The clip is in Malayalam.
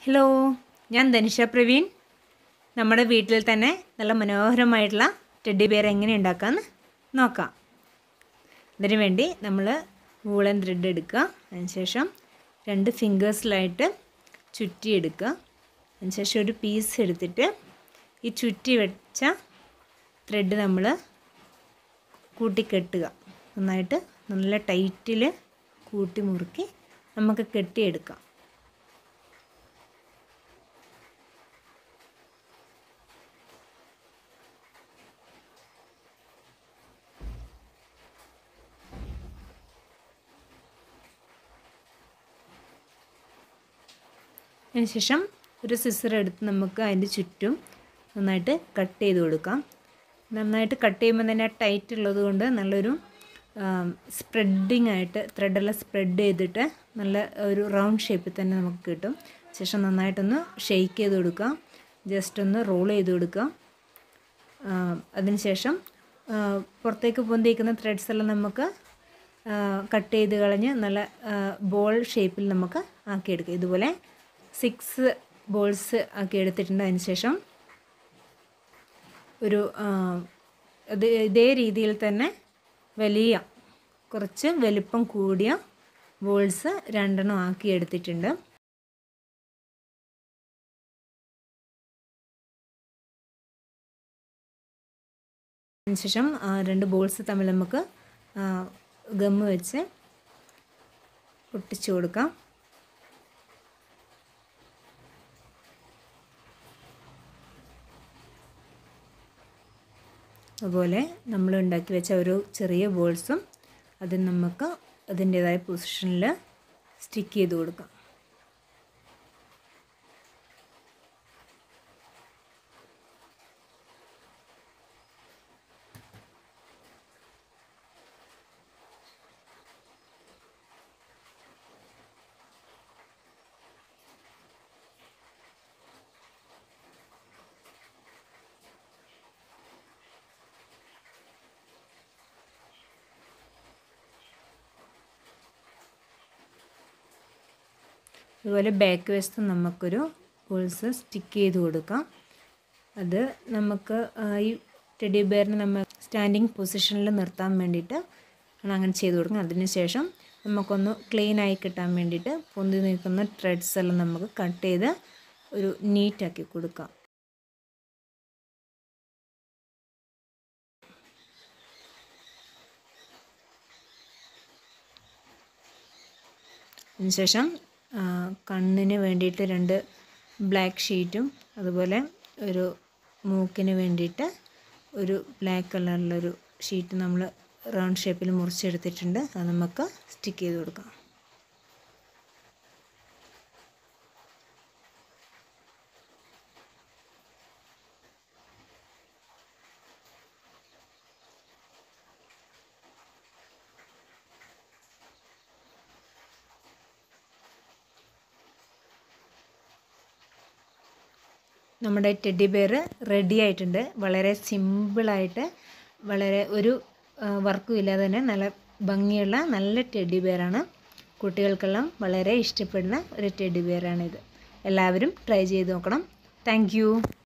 ഹലോ ഞാൻ ധനിഷ പ്രവീൺ നമ്മുടെ വീട്ടിൽ തന്നെ നല്ല മനോഹരമായിട്ടുള്ള ടെഡി ബിയർ എങ്ങനെ ഉണ്ടാക്കാമെന്ന് നോക്കാം അതിനു വേണ്ടി നമ്മൾ വൂളൻ ത്രെഡ് എടുക്കുക അതിനുശേഷം രണ്ട് ഫിംഗേഴ്സിലായിട്ട് ചുറ്റിയെടുക്കുക അതിനുശേഷം ഒരു പീസ് എടുത്തിട്ട് ഈ ചുറ്റി വെച്ച ത്രെഡ് നമ്മൾ കൂട്ടിക്കെട്ടുക നന്നായിട്ട് നല്ല ടൈറ്റിൽ കൂട്ടി മുറുക്കി നമുക്ക് കെട്ടിയെടുക്കാം അതിനുശേഷം ഒരു സിസർ എടുത്ത് നമുക്ക് അതിൻ്റെ ചുറ്റും നന്നായിട്ട് കട്ട് ചെയ്ത് കൊടുക്കാം നന്നായിട്ട് കട്ട് ചെയ്യുമ്പോൾ തന്നെ ടൈറ്റ് ഉള്ളത് കൊണ്ട് നല്ലൊരു സ്പ്രെഡിങ് ആയിട്ട് ത്രെഡെല്ലാം സ്പ്രെഡ് ചെയ്തിട്ട് നല്ല ഒരു റൗണ്ട് ഷേപ്പിൽ തന്നെ നമുക്ക് കിട്ടും ശേഷം നന്നായിട്ടൊന്ന് ഷെയ്ക്ക് ചെയ്ത് കൊടുക്കുക ജസ്റ്റ് ഒന്ന് റോൾ ചെയ്ത് കൊടുക്കുക അതിനുശേഷം പുറത്തേക്ക് പൊന്തിക്കുന്ന ത്രെഡ്സ് എല്ലാം നമുക്ക് കട്ട് ചെയ്ത് കളഞ്ഞ് നല്ല ബോൾ ഷേപ്പിൽ നമുക്ക് ആക്കിയെടുക്കുക ഇതുപോലെ സിക്സ് ബോൾസ് ആക്കി എടുത്തിട്ടുണ്ട് അതിന് ശേഷം ഒരു ഇത് ഇതേ രീതിയിൽ തന്നെ വലിയ കുറച്ച് വലിപ്പം കൂടിയ ബോൾസ് രണ്ടെണ്ണം ആക്കി എടുത്തിട്ടുണ്ട് അതിനുശേഷം രണ്ട് ബോൾസ് തമ്മിൽ നമുക്ക് ഗമ്മ് വെച്ച് ഒട്ടിച്ചു കൊടുക്കാം അതുപോലെ നമ്മൾ ഉണ്ടാക്കി വെച്ച ഒരു ചെറിയ ബോൾസും അത് നമുക്ക് അതിൻ്റേതായ പൊസിഷനിൽ സ്റ്റിക്ക് ചെയ്ത് കൊടുക്കാം അതുപോലെ ബാക്ക് വശത്ത് നമുക്കൊരു ഹോൾസ് സ്റ്റിക്ക് ചെയ്ത് കൊടുക്കാം അത് നമുക്ക് ഈ ടെഡി ബെയറിനെ നമ്മൾ സ്റ്റാൻഡിങ് പൊസിഷനിൽ നിർത്താൻ വേണ്ടിയിട്ട് ആണ് അങ്ങനെ ചെയ്ത് കൊടുക്കുന്നത് അതിനുശേഷം നമുക്കൊന്ന് ക്ലീൻ ആയി കിട്ടാൻ വേണ്ടിയിട്ട് പൊന്തി നിൽക്കുന്ന ത്രെഡ്സ് എല്ലാം നമുക്ക് കട്ട് ചെയ്ത് ഒരു നീറ്റാക്കി കൊടുക്കാം അതിനുശേഷം കണ്ണിന് വേണ്ടിയിട്ട് രണ്ട് ബ്ലാക്ക് ഷീറ്റും അതുപോലെ ഒരു മൂക്കിന് വേണ്ടിയിട്ട് ഒരു ബ്ലാക്ക് കളറിലൊരു ഷീറ്റ് നമ്മൾ റൗണ്ട് ഷേപ്പിൽ മുറിച്ചെടുത്തിട്ടുണ്ട് അത് നമുക്ക് സ്റ്റിക്ക് ചെയ്ത് കൊടുക്കാം നമ്മുടെ ടെഡി ബെയർ റെഡി ആയിട്ടുണ്ട് വളരെ സിമ്പിളായിട്ട് വളരെ ഒരു വർക്കും ഇല്ലാതെ തന്നെ നല്ല ഭംഗിയുള്ള നല്ല ടെഡി ബെയറാണ് കുട്ടികൾക്കെല്ലാം വളരെ ഇഷ്ടപ്പെടുന്ന ഒരു ടെഡി ബെയറാണിത് എല്ലാവരും ട്രൈ ചെയ്ത് നോക്കണം താങ്ക്